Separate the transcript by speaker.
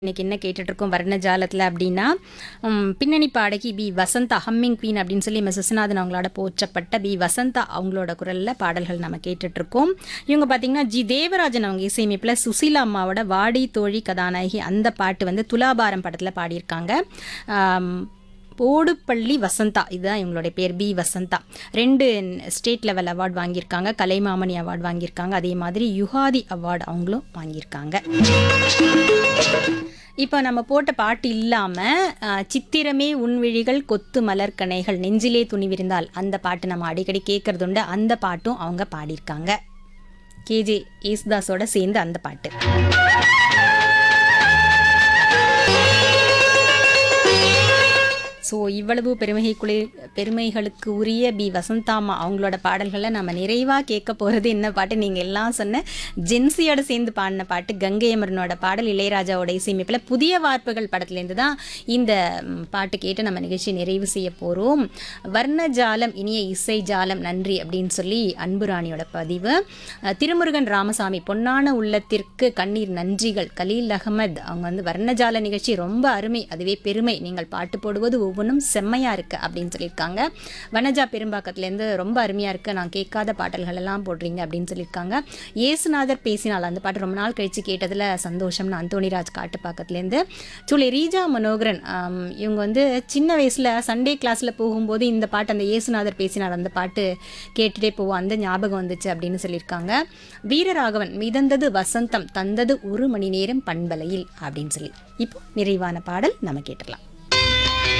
Speaker 1: இன்னைக்கு என்ன கேட்டுட்டு இருக்கோம் வர்ணஜாலத்தில் அப்படின்னா உம், பின்னணி பாடகி பி வசந்தா ஹம்மிங் குவீன் அப்படின்னு சொல்லி மிஸ் விஸ்வநாதன் அவங்களோட போற்றப்பட்ட பி வசந்தா அவங்களோட குரலில் பாடல்கள் நம்ம கேட்டுட்டு இருக்கோம் இவங்க பார்த்தீங்கன்னா ஜி தேவராஜன் அவங்க இசையமைப்பில் சுசீலா அம்மாவோட வாடி தோழி கதாநாயகி அந்த பாட்டு வந்து துலாபாரம் படத்தில் பாடியிருக்காங்க ஆம், போடுப்பள்ளி வசந்தா இதுதான் இவங்களுடைய பேர் பி வசந்தா ரெண்டு ஸ்டேட் லெவல் அவார்டு வாங்கியிருக்காங்க கலைமாமணி அவார்டு வாங்கியிருக்காங்க அதே மாதிரி யுகாதி அவார்டு அவங்களும் வாங்கியிருக்காங்க இப்போ நம்ம போட்ட பாட்டு இல்லாமல் சித்திரமே உன்விழிகள் கொத்து மலர்கனைகள் நெஞ்சிலே துணிவிருந்தால் அந்த பாட்டு நம்ம அடிக்கடி கேட்கறது உண்டு அந்த பாட்டும் அவங்க பாடியிருக்காங்க கேஜே யேசுதாஸோட சேர்ந்து அந்த பாட்டு ஸோ இவ்வளவு பெருமைக்குளி பெருமைகளுக்கு உரிய பி வசந்தாமா அவங்களோட பாடல்களை நம்ம நிறைவாக கேட்க போகிறது என்ன பாட்டு நீங்கள் எல்லாம் சொன்ன ஜென்சியோட சேர்ந்து பாடின பாட்டு கங்கை அமரனோட பாடல் இளையராஜாவோட இசையமைப்பில் புதிய வார்ப்புகள் படத்துலேருந்து தான் இந்த ம், பாட்டு கேட்டு நம்ம நிகழ்ச்சி நிறைவு செய்ய போகிறோம் வர்ணஜாலம் இனிய இசை ஜாலம் நன்றி அப்படின்னு சொல்லி அன்புராணியோட பதிவு அஹ், திருமுருகன் ராமசாமி பொன்னான உள்ளத்திற்கு கண்ணீர் நன்றிகள் கலீல் அகமது அவங்க வந்து வர்ணஜால நிகழ்ச்சி ரொம்ப அருமை அதுவே பெருமை நீங்கள் பாட்டு போடுவது ஒவ்வொன்றும் செம்மையாக இருக்கு அப்படின்னு சொல்லியிருக்காங்க வனஜா பெரும்பாக்கத்துலேருந்து ரொம்ப அருமையாக இருக்கு நான் கேட்காத பாடல்கள் எல்லாம் போடுறீங்க அப்படின்னு சொல்லியிருக்காங்க ஏசுநாதர் பேசினால் அந்த பாட்டு ரொம்ப நாள் கழிச்சு கேட்டதில் சந்தோஷம்னு அந்தோணிராஜ் காட்டுப்பாக்கத்துலேருந்து சொல்லி ரீஜா மனோகரன் ஆம், இவங்க வந்து சின்ன வயசில் சண்டே கிளாஸில் போகும்போது இந்த பாட்டு அந்த ஏசுநாதர் பேசினார் அந்த பாட்டு கேட்டுட்டே போவோம் அந்த ஞாபகம் வந்துச்சு அப்படின்னு சொல்லியிருக்காங்க வீரராகவன் மிதந்தது வசந்தம் தந்தது ஒரு மணி நேரம் பண்பலையில் அப்படின்னு சொல்லி இப்போ நிறைவான பாடல் நம்ம கேட்டுடலாம்